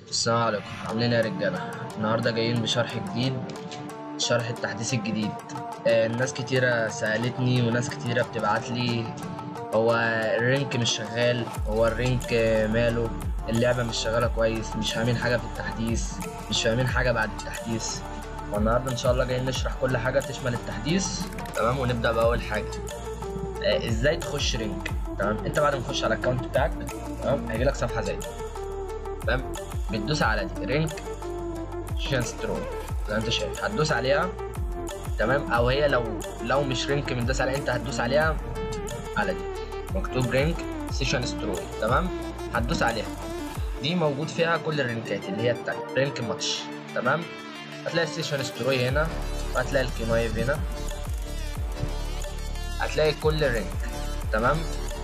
السلام عليكم عاملين ايه يا رجاله النهارده جايين بشرح جديد شرح التحديث الجديد آه الناس كتيره سالتني وناس كتيره بتبعت لي هو الرينك مش شغال هو الرينك آه، ماله اللعبه مش شغاله كويس مش فاهمين حاجه في التحديث مش فاهمين حاجه بعد التحديث والنهارده ان شاء الله جايين نشرح كل حاجه تشمل التحديث تمام ونبدا باول حاجه آه ازاي تخش رينك تمام انت بعد ما تخش على الاكونت بتاعك تمام هيجيلك صفحه زي دي تمام بتدوس على دي رينك شان سترو زي ما انت شايف هتدوس عليها تمام او هي لو لو مش رينك متدوس عليها انت هتدوس عليها على دي مكتوب رينك سيشن ستروي تمام هتدوس عليها دي موجود فيها كل الرينكات اللي هي التانية رينك ماتش تمام هتلاقي السيشن ستروي هنا وهتلاقي الكيمايف هنا هتلاقي كل الرينك تمام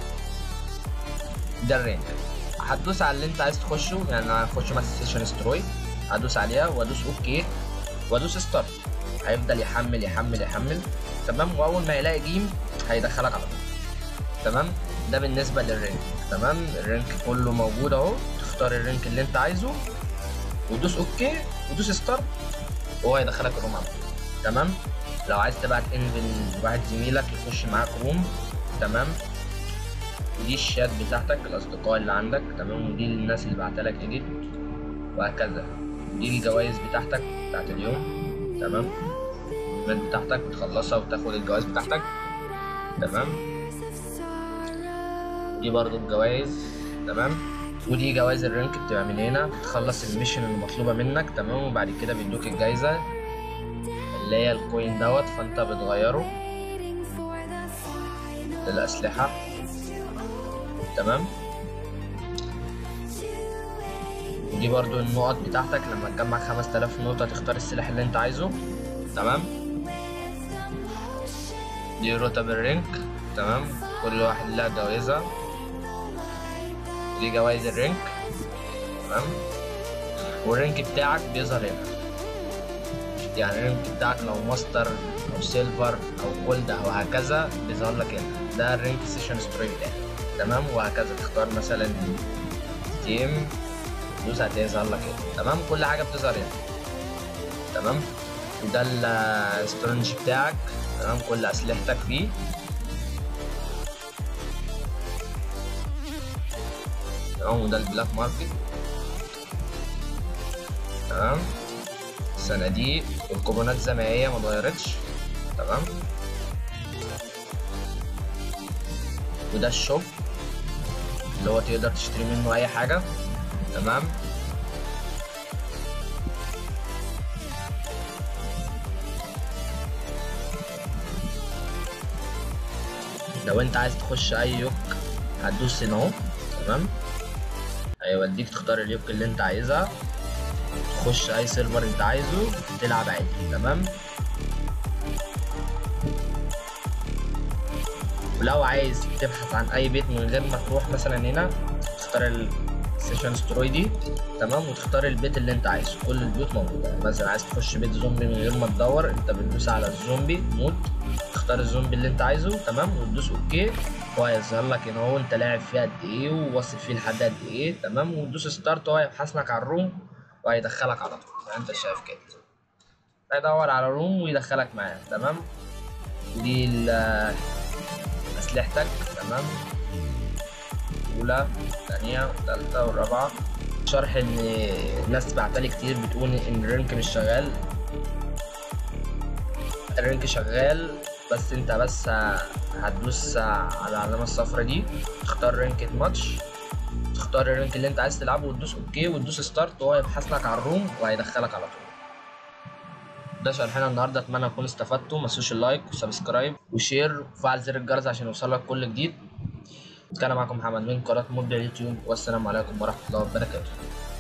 ده الرينك هتدوس على اللي انت عايز تخشه يعني انا هخش مثلا سيشن ستروي هدوس عليها وادوس اوكي وادوس ستارت هيفضل يحمل يحمل يحمل تمام واول ما يلاقي جيم هيدخلك على طول تمام ده بالنسبه للرينك تمام الرينك كله موجود اهو تختار الرينك اللي انت عايزه وتدوس اوكي وتدوس ستارت وهو هيدخلك الروم على طول تمام لو عايز تبعت انفن لواحد زميلك يخش معاك روم تمام ودي الشات بتاعتك الاصدقاء اللي عندك تمام ودي الناس اللي بعتلك لك ايديت وهكذا دي الجوائز بتاعتك بتاعت اليوم تمام الإيفنت بتاعتك بتخلصها وتاخد الجوائز بتاعتك تمام دي برضو الجوائز تمام ودي جوائز الرانك بتبقى من هنا بتخلص الميشن المطلوبة منك تمام وبعد كده بيدوك الجايزة اللي هي الكوين دوت فانت بتغيره للأسلحة تمام دي برضو النقط بتاعتك لما تجمع 5000 نقطة تختار السلاح اللي انت عايزه تمام دي رتب الرينك تمام كل واحد لها جوائزة دي جوائز الرينك تمام والرينك بتاعك بيظهر هنا يعني الرينك بتاعك لو ماستر او سيلفر او جولد او هكذا بيظهر لك هنا ده الرينك سيشن ستوري بتاعك تمام وهكذا تختار مثلا تيم دوس هتلاقيه يظهر لك هنا تمام كل حاجه بتظهر هنا تمام وده الستورنج بتاعك تمام كل اسلحتك فيه تمام وده البلاك ماركت تمام الصناديق والكوبونات زي ما هي ما اتغيرتش تمام وده الشوب اللي هو تقدر تشتري منه اي حاجه تمام لو انت عايز تخش اي يوك هتدوس هنا اهو تمام هيوديك تختار اليوك اللي انت عايزها تخش اي سيرفر انت عايزه تلعب عادي تمام ولو عايز تبحث عن اي بيت من غير ما تروح مثلا هنا تختار السيشن ستروي دي تمام وتختار البيت اللي انت عايزه كل البيوت موجوده يعني مثلا عايز تخش بيت زومبي من غير ما تدور انت بتدوس على الزومبي موت تختار الزومبي اللي انت عايزه تمام وتدوس اوكي وهيظهر لك ان هو انت لاعب فيه قد ايه وواصل فيه لحد قد ايه تمام وتدوس ستارت وهو هيبحث لك على الروم وهيدخلك على طول زي ما انت شايف كده هيدور على روم ويدخلك معاه تمام دي ال- اسلحتك تمام اولى ثانيه ثالثه والرابعه شرح ان الناس بعتلي كتير بتقول ان الرينك مش شغال الرينك شغال بس انت بس هتدوس على العلامه الصفرا دي تختار رينك ماتش تختار الرينك اللي انت عايز تلعبه وتدوس اوكي وتدوس ستارت وهو يبحث لك على الروم وهيدخلك على طول ده شرحنا النهارده اتمنى تكونوا استفدتوا ما تنسوش اللايك وسبسكرايب وشير وفعل زر الجرس عشان يوصلك كل جديد كان معكم محمد من قناه مبدع اليوتيوب والسلام عليكم ورحمه الله وبركاته